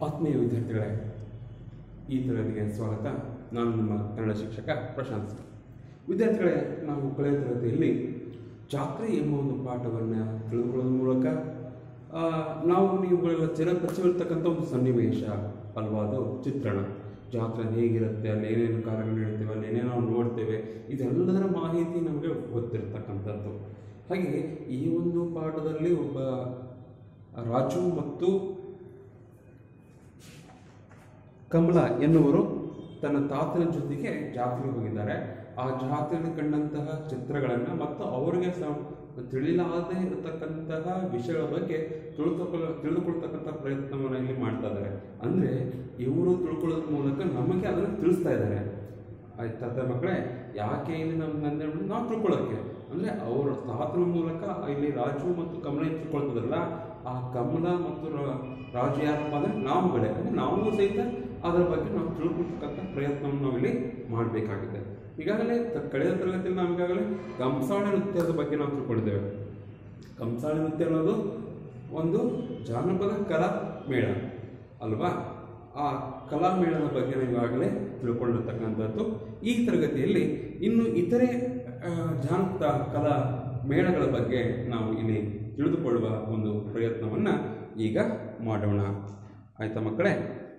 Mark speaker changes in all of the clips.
Speaker 1: ಆತ್ಮೀಯ ವಿದ್ಯಾರ್ಥಿಗಳೇ ಈ ತರಗತಿಗೆ ಸ್ವಾಗತ ನಾನು ನಿಮ್ಮ ಕನ್ನಡ ಶಿಕ್ಷಕ ಪ್ರಶಾಂತ್ ವಿದ್ಯಾರ್ಥಿಗಳೇ ನಾವು ಕಳೆದ ತರಗತಿಯಲ್ಲಿ ಜಾತ್ರೆ ಎಂಬ ಒಂದು ಪಾಠವನ್ನು ತಿಳಿದುಕೊಳ್ಳೋದ್ರ ಮೂಲಕ ಆ, ನಾವು ನೀವುಗಳೆಲ್ಲ ಚಿರಪರಿಚಿರ್ತಕ್ಕಂಥ ಒಂದು ಸನ್ನಿವೇಶ ಅಲ್ವಾ ಅದು ಚಿತ್ರಣ ಜಾತ್ರೆ ಹೇಗಿರುತ್ತೆ ಅಲ್ಲಿ ಏನೇನು ಕಾರ್ಯಗಳು ನಡೀತೇವೆ ಅಲ್ಲಿ ಏನೇನು ನಾವು ನೋಡ್ತೇವೆ ಇದೆಲ್ಲದರ ಮಾಹಿತಿ ನಮಗೆ ಗೊತ್ತಿರ್ತಕ್ಕಂಥದ್ದು ಹಾಗೆ ಈ ಒಂದು ಪಾಠದಲ್ಲಿ ಒಬ್ಬ ರಾಜು ಮತ್ತು ಕಮಲ ಎನ್ನುವರು ತನ್ನ ತಾತನ ಜೊತೆಗೆ ಜಾತ್ರೆಗೆ ಹೋಗಿದ್ದಾರೆ ಆ ಜಾತ್ರೆಯಲ್ಲಿ ಕಂಡಂತಹ ಚಿತ್ರಗಳನ್ನು ಮತ್ತು ಅವರಿಗೆ ಸ ತಿಳಿಲಾರದೇ ಇರತಕ್ಕಂತಹ ವಿಷಯಗಳ ಬಗ್ಗೆ ತಿಳ್ಕೊಳ್ ತಿಳಿದುಕೊಳ್ತಕ್ಕಂಥ ಪ್ರಯತ್ನವನ್ನು ಇಲ್ಲಿ ಮಾಡ್ತಾ ಇದ್ದಾರೆ ಅಂದರೆ ಇವರು ತಿಳ್ಕೊಳ್ಳೋದ್ರ ಮೂಲಕ ನಮಗೆ ಅದನ್ನು ತಿಳಿಸ್ತಾ ಇದ್ದಾರೆ ಆಯ್ತಾ ಮಕ್ಕಳೇ ಯಾಕೆ ಇಲ್ಲಿ ನಮ್ಮ ನಂದೆ ನಾವು ತಿಳ್ಕೊಳ್ಳೋಕ್ಕೆ ಅಂದರೆ ಅವರ ತಾತನ ಮೂಲಕ ಇಲ್ಲಿ ರಾಜು ಮತ್ತು ಕಮಲ ಏನ್ ತಿಳ್ಕೊಳ್ತದಲ್ಲ ಆ ಕಮಲ ಮತ್ತು ರಾ- ರಾಜು ಯಾರಪ್ಪ ಅಂದರೆ ನಾವುಗಳೇ ಅಂದರೆ ನಾವು ಸಹಿತ ಅದರ ಬಗ್ಗೆ ನಾವು ತಿಳ್ಕೊಳ್ತಕ್ಕಂಥ ಪ್ರಯತ್ನವನ್ನು ನಾವಿಲ್ಲಿ ಮಾಡಬೇಕಾಗಿದೆ ಈಗಾಗಲೇ ತ- ಕಳೆದ ತರಗತಿಯಲ್ಲಿ ನಾವು ಈಗಾಗಲೇ ಕಂಸಾಳೆ ನೃತ್ಯದ ಬಗ್ಗೆ ನಾವು ತಿಳ್ಕೊಂಡಿದ್ದೇವೆ ಕಂಸಾಳೆ ನೃತ್ಯ ಅನ್ನೋದು ಒಂದು ಜಾನಪದ ಕಲಾ ಮೇಳ ಅಲ್ವಾ ಆ ಕಲಾ ಮೇಳದ ಬಗ್ಗೆ ನಾವು ಈಗಾಗಲೇ ತಿಳ್ಕೊಂಡಿರ್ತಕ್ಕಂಥದ್ದು ಈ ತರಗತಿಯಲ್ಲಿ ಇನ್ನು ಇತರೆ ಆ, ಜಾನಪದ ಕಲಾ ಮೇಳಗಳ ಬಗ್ಗೆ ನಾವು ಇಲ್ಲಿ ತಿಳಿದುಕೊಳ್ಳುವ ಒಂದು ಪ್ರಯತ್ನವನ್ನು ಈಗ ಮಾಡೋಣ ಆಯ್ತಾ ಮಕ್ಕಳೇ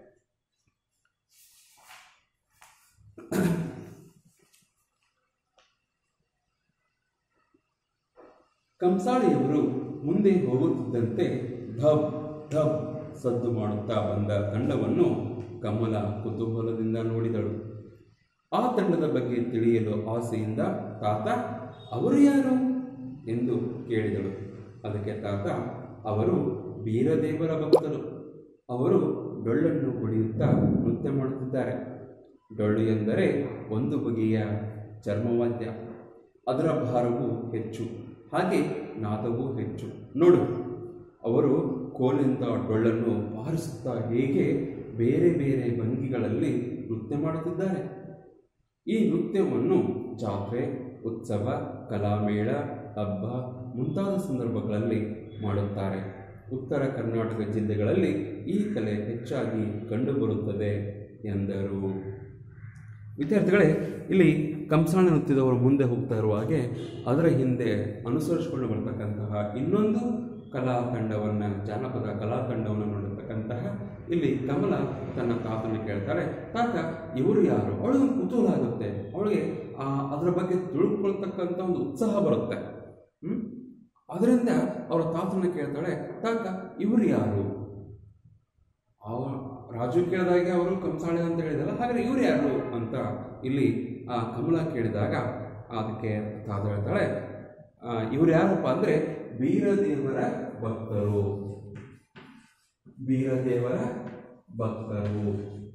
Speaker 1: ಕಂಸಾಳೆಯವರು ಮುಂದೆ ಹೋಗುತ್ತಿದ್ದಂತೆ ಢಬ್ ಢಬ್ ಸದ್ದು ಮಾಡುತ್ತಾ ಬಂದ ತಂಡವನ್ನು ಕಮಲ ಕುತೂಹಲದಿಂದ ನೋಡಿದಳು ಆ ತಂಡದ ಬಗ್ಗೆ ತಿಳಿಯಲು ಆಸೆಯಿಂದ ತಾತ ಅವರು ಯಾರು ಎಂದು ಕೇಳಿದಳು ಅದಕ್ಕೆ ತಾತ ಅವರು ಬೀರದೇವರ ಭಕ್ತರು ಅವರು ಡೊಳ್ಳನ್ನು ಹೊಡೆಯುತ್ತಾ ನೃತ್ಯ ಮಾಡುತ್ತಿದ್ದಾರೆ ಡೊಳ್ಳು ಎಂದರೆ ಒಂದು ಬಗೆಯ ಚರ್ಮವಾದ್ಯ ಅದರ ಭಾರವು ಹೆಚ್ಚು ಹಾಗೆ ನಾದವೂ ಹೆಚ್ಚು ನೋಡು ಅವರು ಕೋಲಿಂದ ಡೊಳ್ಳನ್ನು ಬಾರಿಸುತ್ತಾ ಹೇಗೆ ಬೇರೆ ಬೇರೆ ಭಂಗಿಗಳಲ್ಲಿ ನೃತ್ಯ ಮಾಡುತ್ತಿದ್ದಾರೆ ಈ ನೃತ್ಯವನ್ನು ಜಾತ್ರೆ ಉತ್ಸವ ಕಲಾಮೇಳ ಹಬ್ಬ ಮುಂತಾದ ಸಂದರ್ಭಗಳಲ್ಲಿ ಮಾಡುತ್ತಾರೆ ಉತ್ತರ ಕರ್ನಾಟಕ ಜಿಲ್ಲೆಗಳಲ್ಲಿ ಈ ಕಲೆ ಹೆಚ್ಚಾಗಿ ಕಂಡುಬರುತ್ತದೆ ಎಂದರು ವಿದ್ಯಾರ್ಥಿಗಳೇ ಇಲ್ಲಿ ಕಂಸಾಣ ನೃತ್ಯದವರು ಮುಂದೆ ಹೋಗ್ತಾ ಇರುವ ಹಾಗೆ ಅದರ ಹಿಂದೆ ಅನುಸರಿಸಿಕೊಂಡು ಬರ್ತಕ್ಕಂತಹ ಇನ್ನೊಂದು ಕಲಾ ತಂಡವನ್ನು ಜಾನಪದ ಕಲಾ ತಂಡವನ್ನು ನೋಡಿರ್ತಕ್ಕಂತಹ ಇಲ್ಲಿ ಕಮಲ ತನ್ನ ತಾತನ ಕೇಳ್ತಾಳೆ ತಾತ ಇವರು ಯಾರು ಅವಳಿಗೆ ಒಂದು ಕುತೂಹಲ ಆಗುತ್ತೆ ಅವಳಿಗೆ ಆ ಅದರ ಬಗ್ಗೆ ತಿಳ್ಕೊಳ್ತಕ್ಕಂಥ ಒಂದು ಉತ್ಸಾಹ ಬರುತ್ತೆ ಹ್ಮ್? ಅದರಿಂದ ಅವರ ತಾತನ ಕೇಳ್ತಾಳೆ ತಾತ ಇವರು ಯಾರು ಅವ ರಾಜು ಕೇಳಿದಾಗ ಅವರು ಕಂಸಾಳೆ ಅಂತ ಹೇಳಿದಲ್ಲ ಹಾಗಾದ್ರೆ ಇವ್ರು ಯಾರು ಅಂತ ಇಲ್ಲಿ ಆ ಕಮಲ ಕೇಳಿದಾಗ ಅದಕ್ಕೆ ತಾತ ಹೇಳ್ತಾಳೆ ಇವ್ರು ಯಾರಪ್ಪ ಅಂದರೆ ಬೀರದೇವರ ಭಕ್ತರು ಬೀರದೇವರ ಭಕ್ತರು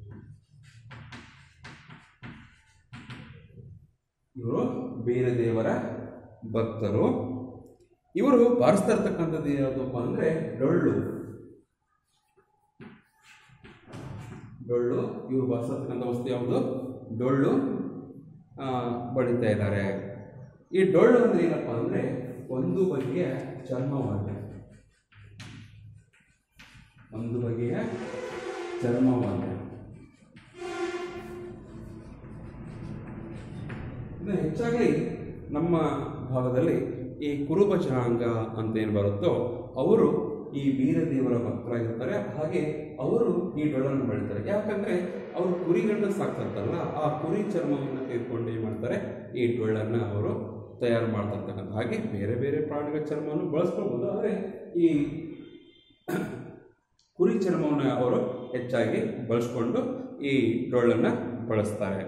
Speaker 1: ಇವರು ಬೀರದೇವರ ಭಕ್ತರು ಇವರು ಬಾರಿಸ್ತಾ ಇರ್ತಕ್ಕಂಥದ್ದು ಯಾವುದಪ್ಪ ಅಂದರೆ ಡೊಳ್ಳು ಡೊಳ್ಳು ಇವರು ಬಾರಿಸ್ತಕ್ಕಂಥ ವಸ್ತು ಯಾವುದು ಡೊಳ್ಳು ಆ, ಬಡಿತಾ ಇದ್ದಾರೆ ಈ ಡೊಳ್ಳು ಅಂದ್ರೆ ಏನಪ್ಪ ಅಂದರೆ ಒಂದು ಬಗೆಯ ಚರ್ಮವಾದ್ಯ ಒಂದು ಬಗೆಯ ಚರ್ಮವಾದ್ಯ ಇನ್ನು ಹೆಚ್ಚಾಗಿ ನಮ್ಮ ಭಾಗದಲ್ಲಿ ಈ ಕುರುಬ ಜನಾಂಗ ಅಂತ ಏನು ಬರುತ್ತೋ ಅವರು ಈ ವೀರದೇವರ ಭಕ್ತರಾಗಿರ್ತಾರೆ ಹಾಗೆ ಅವರು ಈ ಡೊಳ್ಳನ್ನು ಬೆಳಿತಾರೆ ಯಾಕಂದ್ರೆ ಅವರು ಕುರಿಗಳನ್ನ ಸಾಕ್ತಿರ್ತಾರಲ್ಲ ಆ ಕುರಿ ಚರ್ಮವನ್ನು ತೆಗೆದುಕೊಂಡು ಏನು ಮಾಡ್ತಾರೆ ಈ ಡೊಳ್ಳನ್ನು ಅವರು ತಯಾರು ಮಾಡ್ತಿರ್ತಕ್ಕಂಥ ಹಾಗೆ ಬೇರೆ ಬೇರೆ ಪ್ರಾಣಿಗಳ ಚರ್ಮವನ್ನು ಬಳಸ್ಕೊಳ್ಬೋದು ಆದರೆ ಈ ಕುರಿ ಚರ್ಮವನ್ನು ಅವರು ಹೆಚ್ಚಾಗಿ ಬಳಸ್ಕೊಂಡು ಈ ಡೊಳ್ಳನ್ನು ಬಳಸ್ತಾರೆ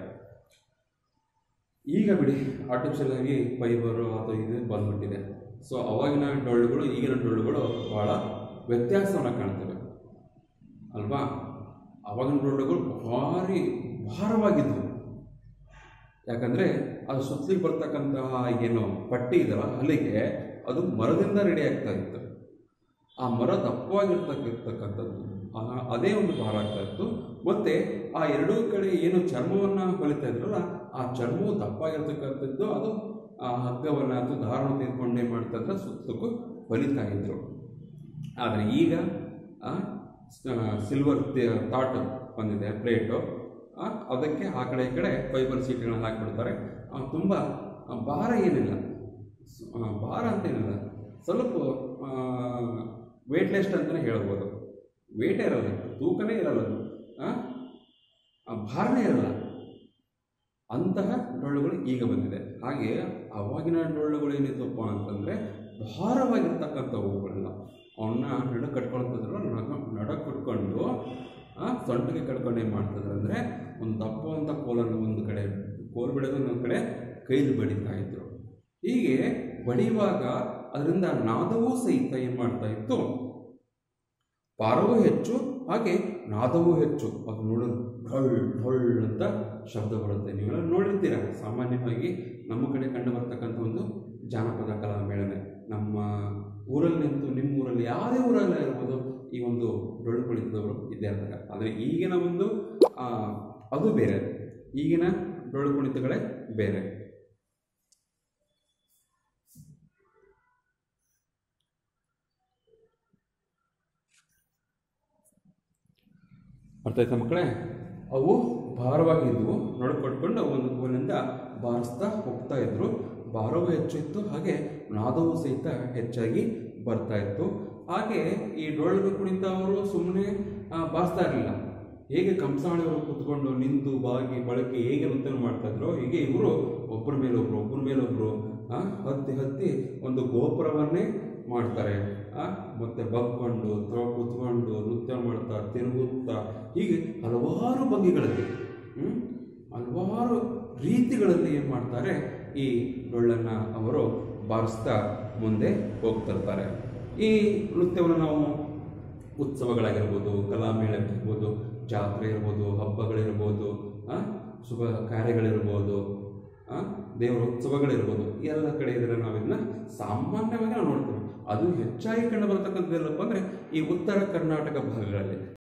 Speaker 1: ಈಗ ಬಿಡಿ ಆರ್ಟಿಫಿಷಿಯಲ್ ಆಗಿ ಫೈಬರು ಅಥವಾ ಇದು ಬಂದ್ಬಿಟ್ಟಿದೆ ಸೊ ಅವಾಗಿನ ಡೊಳ್ಳುಗಳು ಈಗಿನ ಡೊಳ್ಳುಗಳು ಬಹಳ ವ್ಯತ್ಯಾಸವನ್ನು ಕಾಣ್ತವೆ ಅಲ್ವಾ ಅವಾಗಿನ ಡೊಳ್ಳುಗಳು ಭಾರಿ ಭಾರವಾಗಿದ್ವು ಯಾಕಂದರೆ ಅದು ಸುತ್ತಲಿಗೆ ಬರ್ತಕ್ಕಂತಹ ಏನು ಪಟ್ಟಿ ಇದೆಯಲ್ಲ ಅಲ್ಲಿಗೆ ಅದು ಮರದಿಂದ ರೆಡಿ ಆಗ್ತಾ ಇತ್ತು ಆ ಮರ ದಪ್ಪವಾಗಿರ್ತಕ್ಕಿರ್ತಕ್ಕಂಥದ್ದು ಆ- ಅದೇ ಒಂದು ಭಾರ ಆಗ್ತಾ ಇತ್ತು ಮತ್ತು ಆ ಎರಡೂ ಕಡೆ ಏನು ಚರ್ಮವನ್ನು ಹೊಲಿತಾ ಇದ್ರಲ್ಲ ಆ ಚರ್ಮವು ದಪ್ಪಾಗಿರ್ತಕ್ಕಂಥದ್ದು ಅದು ಆ ಹಗ್ಗವನ್ನು ಅಥವಾ ದಾರವನ್ನು ತೆಗೆದುಕೊಂಡೇ ಮಾಡ್ತಾ ಇದ್ರೆ ಸುತ್ತಕ್ಕೂ ಹೊಲಿತಾ ಇದ್ರು ಆದರೆ ಈಗ ಆ, ಸಿಲ್ವರ್ ತಾಟ್ ಬಂದಿದೆ ಪ್ಲೇಟು ಆ, ಅದಕ್ಕೆ ಆ ಕಡೆ ಈ ಕಡೆ ಫೈಬರ್ ಸೀಟ್ಗಳನ್ನ ಹಾಕಿಬಿಡ್ತಾರೆ ತುಂಬ ಭಾರ ಏನಿಲ್ಲ ಸ್- ಆ, ಭಾರ ಅಂತ ಏನಿಲ್ಲ ಸ್ವಲ್ಪ ವೇಟ್ಲೆಸ್ಟ್ ಅಂತಲೇ ಹೇಳ್ಬೋದು ವೇಟೇ ಇರಲ್ಲ ತೂಕನೇ ಇರಲ್ಲ ಅದು ಆ? ಆ, ಭಾರನೇ ಇರಲ್ಲ ಅಂತಹ ಡೊಳ್ಳುಗಳು ಈಗ ಬಂದಿದೆ ಹಾಗೆ ಅವಾಗಿನ ಡೊಳ್ಳುಗಳು ಏನಿತ್ತಪ್ಪ ಅಂತಂದರೆ ಭಾರವಾಗಿರ್ತಕ್ಕಂಥವುಗಳೆಲ್ಲ ಅವನ್ನ ನಡ ಕಟ್ಕೊಳ್ತಿದ್ರು ನಡ ನಡ ಕಟ್ಕೊಂಡು ಆ, ಸೊಂಟಕ್ಕೆ ಕಟ್ಕೊಂಡು ಏನು ಮಾಡ್ತಿದ್ರು ಅಂದರೆ ಒಂದು ದಪ್ಪವಂತ ಕೋಲನ್ನು ಒಂದು ಕಡೆ ಕೋಲು ಬಿಡೋದು ಇನ್ನೊಂದು ಕಡೆ ಕೈಲಿ ಬಡಿತಾ ಇದ್ರು ಹೀಗೆ ಬಡಿಯುವಾಗ ಅದರಿಂದ ನಾದವೂ ಸಹಿತ ಏನು ಮಾಡ್ತಾ ಇತ್ತು ಪಾರವೂ ಹೆಚ್ಚು ಹಾಗೆ ನಾದವೂ ಹೆಚ್ಚು ಅದು ನೋಡೋದು ಢೊಳ್ ಢೊಳ್ ಅಂತ ಶಬ್ದ ಬರುತ್ತೆ ನೀವೆಲ್ಲ ನೋಡಿರ್ತೀರ ಸಾಮಾನ್ಯವಾಗಿ ನಮ್ಮ ಕಡೆ ಕಂಡು ಬರ್ತಕ್ಕಂಥ ಒಂದು ಜಾನಪದ ಕಲಾ ಮೇಳನೆ ನಮ್ಮ ಊರಲ್ಲಿ ನಿಂತು ನಿಮ್ಮ ಊರಲ್ಲಿ ಯಾವುದೇ ಊರಲ್ಲಿ ಇರ್ಬೋದು ಈ ಒಂದು ಡೊಳ್ಳು ಕುಳಿತದವರು ಇದ್ದೇ ಇರ್ತಾರೆ ಆದರೆ ಈಗಿನ ಒಂದು ಆ, ಅದು ಬೇರೆ ಈಗಿನ ಡೊಳ್ಳು ಕುಣಿತಗಳೇ ಬೇರೆ ಅರ್ಥ ಆಯ್ತಾ ಮಕ್ಕಳೇ ಅವು ಭಾರವಾಗಿದ್ವು ನಡ್ಕೊಟ್ಕೊಂಡು ಒಂದು ಕೋಲಿಂದ ಬಾರಿಸ್ತಾ ಹೋಗ್ತಾ ಇದ್ರು ಭಾರವೂ ಹೆಚ್ಚು ಇತ್ತು ಹಾಗೆ ನಾದವೂ ಸಹಿತ ಹೆಚ್ಚಾಗಿ ಬರ್ತಾ ಇತ್ತು ಹಾಗೆ ಈ ಡೊಳ್ಳು ಕುಣಿತ ಅವರು ಸುಮ್ಮನೆ ಬಾರಿಸ್ತಾ ಇರಲಿಲ್ಲ ಹೇಗೆ ಕಂಸಾಳಿಯವರು ಕುತ್ಕೊಂಡು ನಿಂತು ಬಾಗಿ ಬಳಕೆ ಹೇಗೆ ನೃತ್ಯ ಮಾಡ್ತಾ ಇದ್ರು ಹೀಗೆ ಇವರು ಒಬ್ಬರ ಮೇಲೆ ಒಬ್ರು ಒಬ್ಬರ ಮೇಲೆ ಒಬ್ರು ಆ, ಹತ್ತಿ ಹತ್ತಿ ಒಂದು ಗೋಪುರವನ್ನೇ ಮಾಡ್ತಾರೆ ಆ, ಮತ್ತೆ ಬಗ್ಕೊಂಡು ತ್ರೋ ಕುತ್ಕೊಂಡು ನೃತ್ಯ ಮಾಡ್ತಾ ತಿರುಗುತ್ತಾ ಹೀಗೆ ಹಲವಾರು ಭಂಗಿಗಳಲ್ಲಿ ಹ್ಮ್? ಹಲವಾರು ರೀತಿಗಳಲ್ಲಿ ಏನು ಮಾಡ್ತಾರೆ ಈ ಡೊಳ್ಳನ್ನು ಅವರು ಬಾರಿಸ್ತಾ ಮುಂದೆ ಹೋಗ್ತಿರ್ತಾರೆ ಈ ನೃತ್ಯವನ್ನು ನಾವು ಉತ್ಸವಗಳಾಗಿರ್ಬೋದು ಕಲಾಮೇಳಗಳಿರ್ಬೋದು ಜಾತ್ರೆ ಇರ್ಬೋದು ಹಬ್ಬಗಳಿರ್ಬೋದು ಆ, ಶುಭ ಕಾರ್ಯಗಳಿರ್ಬೋದು ಆ, ದೇವರ ಉತ್ಸವಗಳಿರ್ಬೋದು ಎಲ್ಲ ಕಡೆ ಇದ್ರೆ ನಾವು ಇದನ್ನ ಸಾಮಾನ್ಯವಾಗಿ ನಾವು ನೋಡ್ತೀವಿ ಅದು ಹೆಚ್ಚಾಗಿ ಕಂಡು ಬರ್ತಕ್ಕಂಥದ್ದು ಎಲ್ಲಪ್ಪ ಅಂದರೆ ಈ ಉತ್ತರ ಕರ್ನಾಟಕ ಭಾಗಗಳಲ್ಲಿ